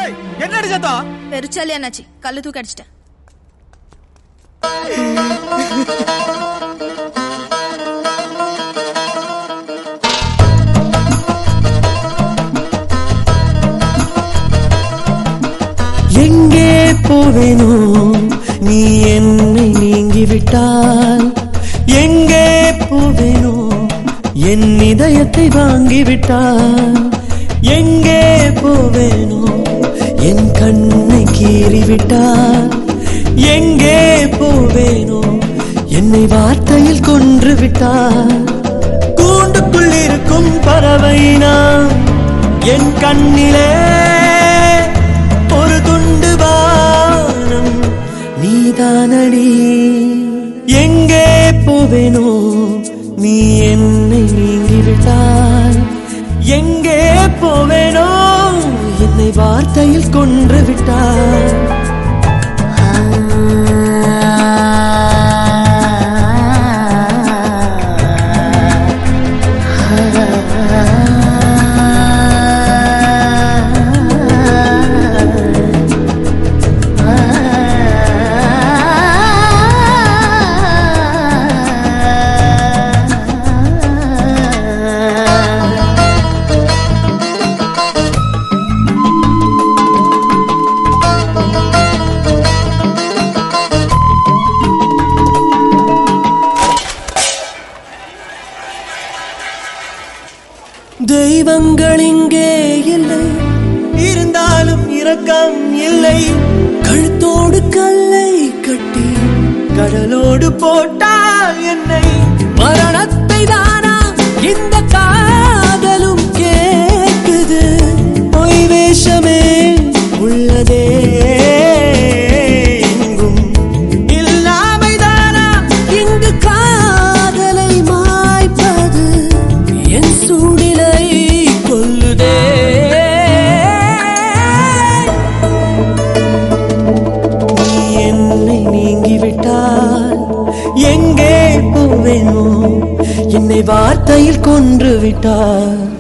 என்னடி சத்தம் பெருச்சாலி அண்ணாச்சி கல்லு தூக்கி அடிச்சிட்டேன் எங்கே போவேனோ நீ என்னை நீங்கிவிட்டால் எங்கே போவேனோ என் இதயத்தை வாங்கிவிட்டால் எங்கே போவேனோ என் கண்ணை கீறிவிட்டால் எங்கே போவேனோ என்னை வார்த்தையில் கொன்று விட்டால் கூண்டுக்குள் இருக்கும் பறவை நான் என் கண்ணிலே ஒரு துண்டு வானம் நீதானடி எங்கே போவேனோ நீ என்னை நீங்கிவிட்டால் எங்கே போவேனோ என்னை வார்த்தையில் கொன்று விட்டால் தெய்வங்கள் இங்கே இல்லை இருந்தாலும் இரக்கம் இல்லை கழுத்தோடு கல்லை கட்டி கடலோடு போட்டால் என்னை மரணத்தை தானா இந்த காதலும் கேட்குது பொய் வேஷமே உள்ளதே எங்கும் இல்லாமைதானா இங்கு காதலை மாய்ப்பது என் சூடிலை கொல்லுதே நீ என்னை நீங்கிவிட்டால் எங்கே போவேனோ என்னை வார்த்தையில் கொன்று விட்டால்